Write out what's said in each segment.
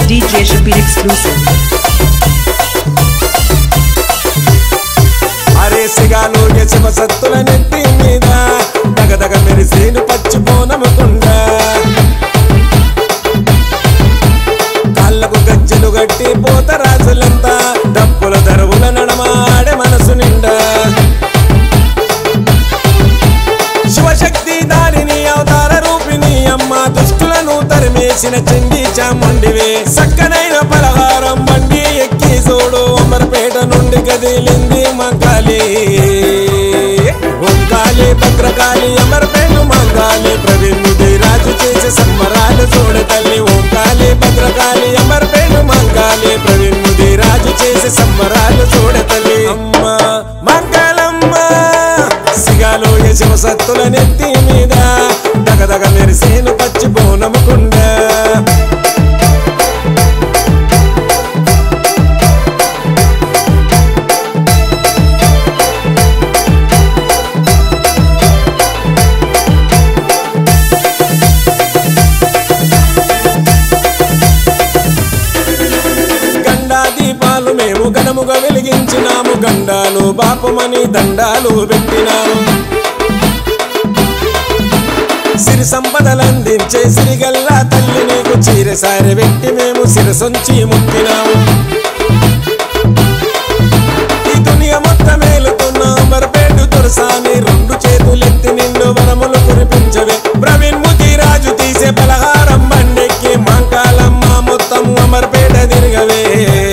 DJ Shabir exclusive. అరే సిగాలు శివ సత్తుల నెత్తి మీద దగదగ మెరిసేను పచ్చి బోనముకుండా కాళ్ళకు గజ్జలు గట్టి పోత రాజులంతా డప్పుల దరువుల నడమాడే మనసు నిండా శివశక్తి దానిని అవతార రూపిణి అమ్మ దుష్టులను తరిమేసిన చండి చాముండివే సక్కనైన పలహారం బండి ఎక్కి చూడు అమర్పేట నుండి కదిలింది మంకాలి ఓంకాలి భద్రకాళి అమర్పేట మంగాలి ప్రవీణుడి రాజు చేసే సంబరాలు చూడ తల్లి ఓంకాలి భద్రకాళి అమర్పేట మంగాలి ప్రవీణుడి రాజు చేసే సంబరాలు చూడ తల్లి అమ్మ మంగళమ్మ సిగాలో శివ సత్తుల నెత్తి మీద దగదగ మెరిసేను పచ్చి బోనముకుండా గండా దీపాలు మేము ఘనముగా వెలిగించినాము గండాలు బాపమని దండాలు పెట్టినాము సిరి సంపదలందించే సిరిగల్లా తల్లి నీకు చీరసారి పెట్టి మేము సిరసొంచి ముక్కినాము ఈ దునియ మొత్తం మేలుతున్న మరపేటు దొరసాని రెండు చేతులెత్తి నిండు వరములు కురిపించవే ప్రవీణ్ ముదిరాజు తీసే పలహారం బండెక్కి మాంకాలమ్మ మొత్తం అమర్పేట తిరగవే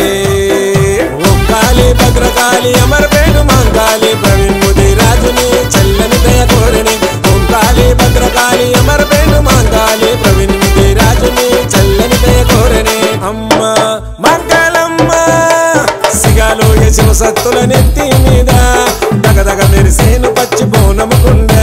ఒక్కాలి భద్రకాళి అమర్పేటు మాంకాలి ప్రవీణ్ ముదిరాజుని చల్లని దయ కోరని ఓంకాలి భద్రకాళి అమర్పేటు మాంకాలి ప్రవీణ్ ముదిరాజుని చల్లని దయ కోరని అమ్మ మంగళమ్మ సిగాలో శివ సత్తుల నెత్తి మీద దగదగ మెరిసేను పచ్చి బోనముకుండా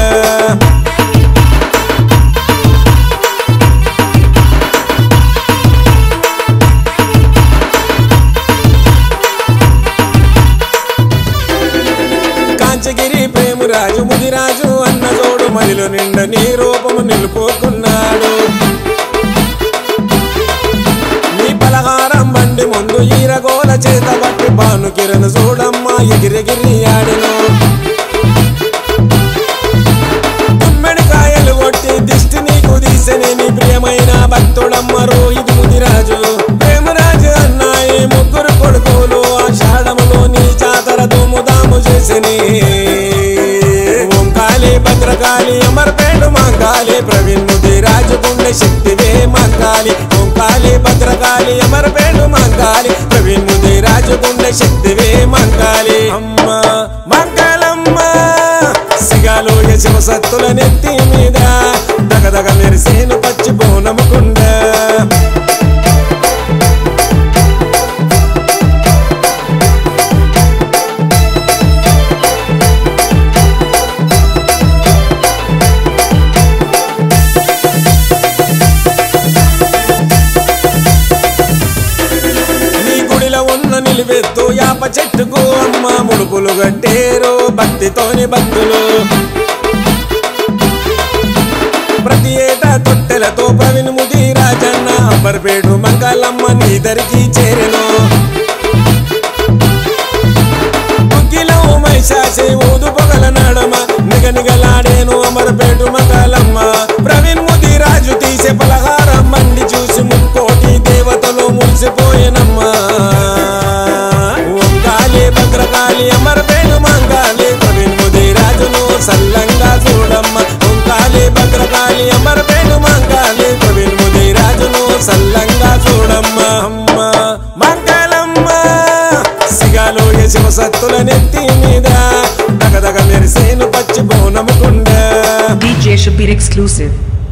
కాంచగిరి ప్రేమరాజు ముదిరాజు అన్న జోడు మదిలో నిండ నీ రూపము నిలుపుకున్నాడు నీ పలహారం బండి ముందు ఈరగోల చేత పట్టి బాను కిరణ్ చూడమ్మ ఎగిరెగిరి ఆడెను గుమ్మడికాయలు కొట్టి దిష్టి నీకు తీసెనే నీ ప్రియమైన భక్తుడమ్మ రోహిత్ ముదిరాజు ప్రేమరాజు అన్నాయి ముగ్గురు కొడుకులు ఆషాఢములో నీ జాతర దుముదాము చేసిని ఓంకాళి భద్రకాళి అమర్పేడు మాంకాళి ప్రవీణ్ ముదిరాజు గుండె శక్తివే మాంకాళి ఓంకాళి భద్రకాళి అమర్పేడు మాంకాళి ప్రవీణ్ ముదిరాజు గుండె శక్తివే మాంకాళి అమ్మ మంగళమ్మ సిగాలో శివ సత్తుల నెత్తి మీద దగదగ మెరిసేను పచ్చి బోనముకుండా నీ గుడిలో ఉన్న నిలువెత్తు యాప చెట్టుకు అమ్మ ముడుపులు కట్టేరు భక్తితోని భక్తులు ప్రతి ఏటా తొట్టెలతో ప్రవీణ్ ముది రాజన్న అంబర్పేడు మంగళమ్మ నీ దరికి చేరెను ముగ్గిలో మైశాసి ఊదు పొగల నడమ నిగనిగలాడేను అమరపేటు మంగళమ్మ ప్రవీణ్ ముది రాజు తీసే పలహారం మండి చూసి ముక్కోటి దేవతలు మురిసిపోయినమ్మా ఓంకాళి భద్రకాళి అమరపేటు మంగాళి ప్రవీణ్ ముది రాజును సల్లంగా చూడమ్మ ఓంకాళి భద్రకాళి అమరపేటు మంగాళి ప్రవీణ్ ముది రాజును సల్లంగా చూడమ్మ అమ్మ మంగళమ్మ సిగాలో శివ సత్తుల నెత్తి మీద దగదగ మెరిసేను పచ్చి బోనముకుండా DJ Shabir exclusive.